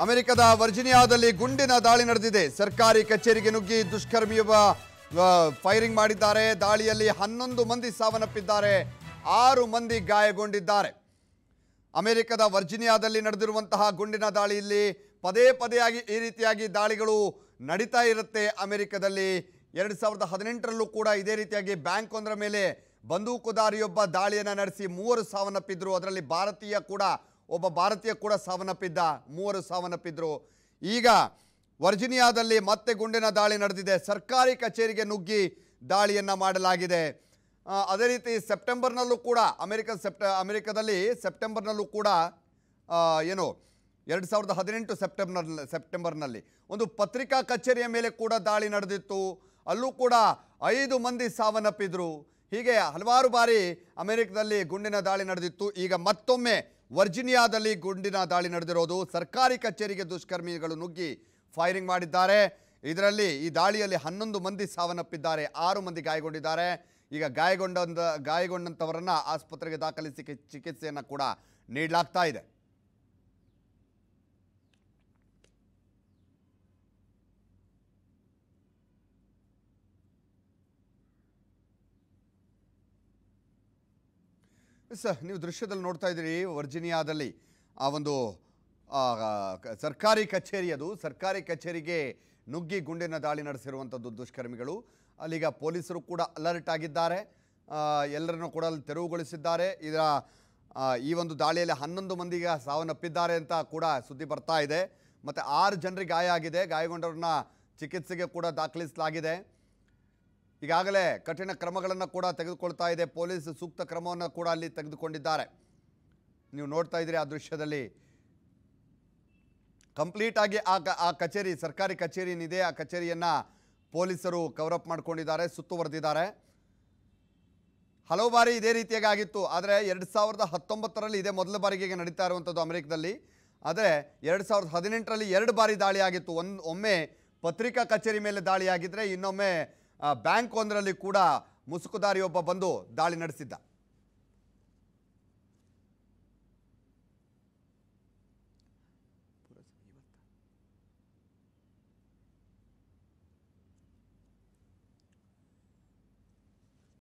ಅಮೆರಿಕದ ವರ್ಜಿನಿಯಾದಲ್ಲಿ ಗುಂಡಿನ ದಾಳಿ ನಡೆದಿದೆ ಸರ್ಕಾರಿ ಕಚೇರಿಗೆ ನುಗ್ಗಿ ದುಷ್ಕರ್ಮಿಯೊಬ್ಬ ಆ, ಫೈರಿಂಗ್ ಮಾಡಿದ್ದಾರೆ ದಾಳಿಯಲ್ಲಿ ಹನ್ನೊಂದು ಮಂದಿ ಸಾವನ್ನಪ್ಪಿದ್ದಾರೆ ಆರು ಮಂದಿ ಗಾಯಗೊಂಡಿದ್ದಾರೆ ಅಮೆರಿಕದ ವರ್ಜಿನಿಯಾದಲ್ಲಿ ನಡೆದಿರುವಂತಹ ಗುಂಡಿನ ದಾಳಿಯಲ್ಲಿ ಪದೇ ಪದೇಯಾಗಿ ಈ ರೀತಿಯಾಗಿ ದಾಳಿಗಳು ನಡೀತಾ ಇರುತ್ತೆ ಅಮೆರಿಕದಲ್ಲಿ ಎರಡು ಸಾವಿರದ ಹದಿನೆಂಟರಲ್ಲೂ ಕೂಡ ಇದೇ ರೀತಿಯಾಗಿ ಬ್ಯಾಂಕ್ ಒಂದರ ಮೇಲೆ ಬಂದೂಕುದಾರಿಯೊಬ್ಬ ದಾಳಿಯನ್ನು ನಡೆಸಿ ಮೂವರು ಸಾವನ್ನಪ್ಪಿದ್ರು ಅದರಲ್ಲಿ ಭಾರತೀಯ ಕೂಡ ಒಬ್ಬ ಭಾರತೀಯ ಕೂಡ ಸಾವನ್ನಪ್ಪಿದ್ದ ಮೂವರು ಸಾವನ್ನಪ್ಪಿದ್ರು ಈಗ ವರ್ಜಿನಿಯಾದಲ್ಲಿ ಮತ್ತೆ ಗುಂಡಿನ ದಾಳಿ ನಡೆದಿದೆ ಸರ್ಕಾರಿ ಕಚೇರಿಗೆ ನುಗ್ಗಿ ದಾಳಿಯನ್ನು ಮಾಡಲಾಗಿದೆ ಆ, ಅದೇ ರೀತಿ ಸೆಪ್ಟೆಂಬರ್ನಲ್ಲೂ ಕೂಡ ಅಮೆರಿಕ ಸೆಪ್ಟ ಅಮೆರಿಕದಲ್ಲಿ ಸೆಪ್ಟೆಂಬರ್ನಲ್ಲೂ ಕೂಡ ಆ, ಏನು ಎರಡು ಸಾವಿರದ ಹದಿನೆಂಟು ಸೆಪ್ಟೆಂಬರ್ ಸೆಪ್ಟೆಂಬರ್ನಲ್ಲಿ ಒಂದು ಪತ್ರಿಕಾ ಕಚೇರಿಯ ಮೇಲೆ ಕೂಡ ದಾಳಿ ನಡೆದಿತ್ತು ಅಲ್ಲೂ ಕೂಡ ಐದು ಮಂದಿ ಸಾವನ್ನಪ್ಪಿದ್ರು ಹೀಗೆ ಹಲವಾರು ಬಾರಿ ಅಮೆರಿಕದಲ್ಲಿ ಗುಂಡಿನ ದಾಳಿ ನಡೆದಿತ್ತು ಈಗ ಮತ್ತೊಮ್ಮೆ ವರ್ಜಿನಿಯಾದಲ್ಲಿ ಗುಂಡಿನ ದಾಳಿ ನಡೆದಿರೋದು ಸರ್ಕಾರಿ ಕಚೇರಿಗೆ ದುಷ್ಕರ್ಮಿಗಳು ನುಗ್ಗಿ ಫೈರಿಂಗ್ ಮಾಡಿದ್ದಾರೆ ಇದರಲ್ಲಿ ಈ ದಾಳಿಯಲ್ಲಿ ಹನ್ನೊಂದು ಮಂದಿ ಸಾವನ್ನಪ್ಪಿದ್ದಾರೆ ಆರು ಮಂದಿ ಗಾಯಗೊಂಡಿದ್ದಾರೆ ಈಗ ಗಾಯಗೊಂಡ ಗಾಯಗೊಂಡಂಥವರನ್ನ ಆಸ್ಪತ್ರೆಗೆ ದಾಖಲಿಸಿ ಚಿಕಿ- ಚಿಕಿತ್ಸೆಯನ್ನು ಕೂಡ ನೀಡಲಾಗ್ತಾ ಇದೆ ಸರ್ ನೀವು ದೃಶ್ಯದಲ್ಲಿ ನೋಡ್ತಾ ಇದ್ದೀರಿ ವರ್ಜಿನಿಯಾದಲ್ಲಿ ಆ ಒಂದು ಆ, ಕ- ಸರ್ಕಾರಿ ಕಚೇರಿ ಅದು ಸರ್ಕಾರಿ ಕಚೇರಿಗೆ ನುಗ್ಗಿ ಗುಂಡಿನ ದಾಳಿ ನಡೆಸಿರುವಂಥದ್ದು ದುಷ್ಕರ್ಮಿಗಳು ಅಲ್ಲಿಗ ಪೊಲೀಸರು ಕೂಡ ಅಲರ್ಟ್ ಆಗಿದ್ದಾರೆ ಆ, ಎಲ್ಲರನ್ನೂ ಕೂಡ ಅಲ್ಲಿ ತೆರವುಗೊಳಿಸಿದ್ದಾರೆ ಇದರ ಆ, ಈ ಒಂದು ದಾಳಿಯಲ್ಲಿ ಹನ್ನೊಂದು ಮಂದಿಗೆ ಸಾವನ್ನಪ್ಪಿದ್ದಾರೆ ಅಂತ ಕೂಡ ಸುದ್ದಿ ಬರ್ತಾ ಇದೆ ಮತ್ತು ಆರು ಜನರಿಗೆ ಗಾಯ ಆಗಿದೆ ಗಾಯಗೊಂಡವ್ರನ್ನ ಚಿಕಿತ್ಸೆಗೆ ಕೂಡ ದಾಖಲಿಸಲಾಗಿದೆ ಈಗಾಗಲೇ ಕಠಿಣ ಕ್ರಮಗಳನ್ನು ಕೂಡ ತೆಗೆದುಕೊಳ್ತಾ ಇದೆ ಪೊಲೀಸ್ ಸೂಕ್ತ ಕ್ರಮವನ್ನು ಕೂಡ ಅಲ್ಲಿ ತೆಗೆದುಕೊಂಡಿದ್ದಾರೆ ನೀವು ನೋಡ್ತಾ ಇದ್ದೀರಿ ಆ ದೃಶ್ಯದಲ್ಲಿ ಕಂಪ್ಲೀಟ್ ಆಗಿ ಆ ಕ- ಆ ಕಚೇರಿ ಸರ್ಕಾರಿ ಕಚೇರಿ ಏನಿದೆ ಆ ಕಚೇರಿಯನ್ನು ಪೊಲೀಸರು ಕವರಪ್ ಮಾಡ್ಕೊಂಡಿದ್ದಾರೆ ಸುತ್ತುವರೆದಿದ್ದಾರೆ ಹಲವು ಬಾರಿ ಇದೇ ರೀತಿಯಾಗಿ ಆಗಿತ್ತು ಆದರೆ ಎರಡು ಸಾವಿರದ ಹತ್ತೊಂಬತ್ತರಲ್ಲಿ ಇದೇ ಮೊದಲ ಬಾರಿಗೆ ಈಗ ನಡೀತಾ ಇರುವಂಥದ್ದು ಅಮೆರಿಕದಲ್ಲಿ ಆದರೆ ಎರಡು ಸಾವಿರದ ಹದಿನೆಂಟರಲ್ಲಿ ಎರಡು ಬಾರಿ ದಾಳಿ ಆಗಿತ್ತು ಒಂದು ಒಮ್ಮೆ ಪತ್ರಿಕಾ ಕಚೇರಿ ಮೇಲೆ ದಾಳಿ ಆಗಿದ್ದರೆ ಇನ್ನೊಮ್ಮೆ ಆ, ಬ್ಯಾಂಕ್ ಒಂದರಲ್ಲಿ ಕೂಡ ಮುಸುಕುದಾರಿಯೊಬ್ಬ ಬಂದು ದಾಳಿ ನಡೆಸಿದ್ದ